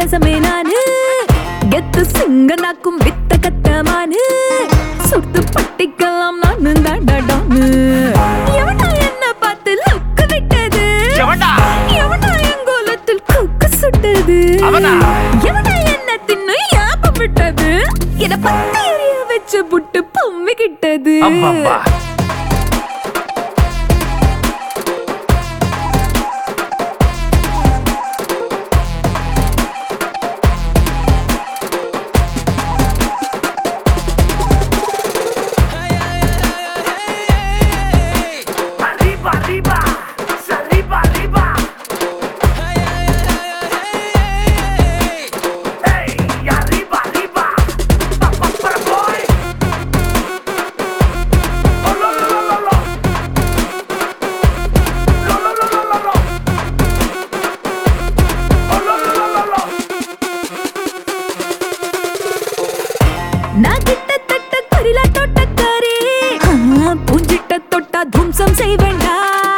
ரசமே நானு கெத்து சிங்க நாக்கும் வித்த கத்தமானு சுத்து பட்டிக்கலாம் நானு தாண்டாடானு எவனா என்ன பார்த்து லுக்கு விட்டது எவன்டா? எவனா எங்கோலத்தில் குக்கு சுட்டது அவனா? எவனா என்ன தின்னு யாபம் விட்டது என பத்தி எரிய வச்சு புட்டு பொம்மை கிட்டது அப்பப்பா Arriba, arriba, arriba, arriba. Hey, arriba, arriba. Pa, pa, para, boy. Oh, lo, lo, lo, lo, lo. Lo, lo, lo, lo, lo, lo. Oh, lo, lo, lo, lo, lo. நான் கிட்டத்தட்ட கரிலா தோட்டக்காரி பூஞ்சிட்ட தொட்டா தும்சம் செய்வேண்டா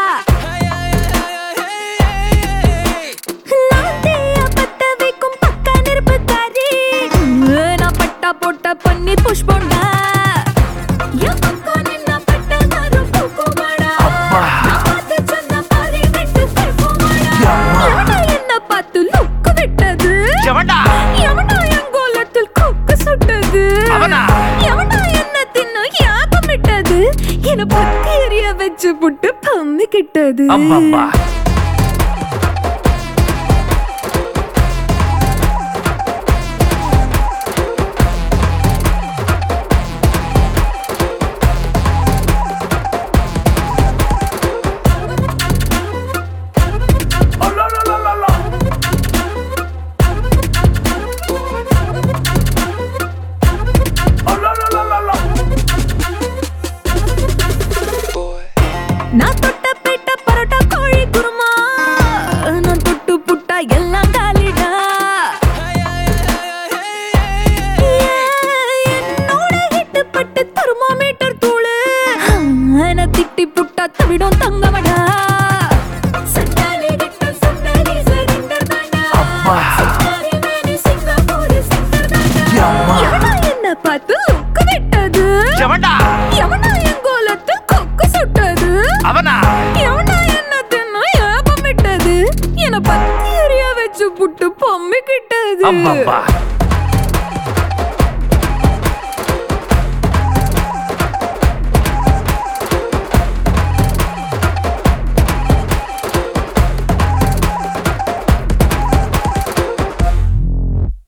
நான் தீய பத்த வைக்கும் பக்க நெருப்புக்காரி. நான் பட்டா போட்ட பன்னீர் புஷ்பம்டா. என் பக்கம் நின்னா பட்ட மரம் பூக்குமாடா. அப்பா. நான் பார்த்து சொன்ன பாரி விட்டு போகுமாடா. அம்மா. எவனா என்ன பார்த்து லுக்கு விட்டது எவன்டா? எவனா என் கோலத்தில் கொக்கு சுட்டது அவனா? எவனா என்ன தின்னு யாபம் விட்டது என பத்தி எரிய வச்சு புட்டு பம்மி கிட்டது அப்பப்பா Oh, lo, lo, lo, lo, lo. Oh, lo, lo, lo, lo, lo. நான் தொட்ட பேட்ட பரோட்டா கோழி குருமா நான் தொட்டு புட்டா எல்லாம் காலிடா என்னோட ஹிட்டு பட்டு தெர்மோமீட்டர் தூளு நான் திட்டி புட்டா தவிடும் தங்கமடா சண்டாலே கிட்ட சுண்டலி சரிந்தர் தாண்டா அப்பா. சிங்காரி மேனி சிங்கப்பூர் சென்டர் தாண்டா அம்மா. எவனா என்ன பார்த்து லுக்கு விட்டது எவன்டா? எவனா என் கோலத்தில் கொக்கு சுட்டது அவனா எவனா என்ன தின்னு ஏப்பம் விட்டது என பத்தி எரிய வச்சு புட்டு பொம்மை கிட்டது அப்பப்பா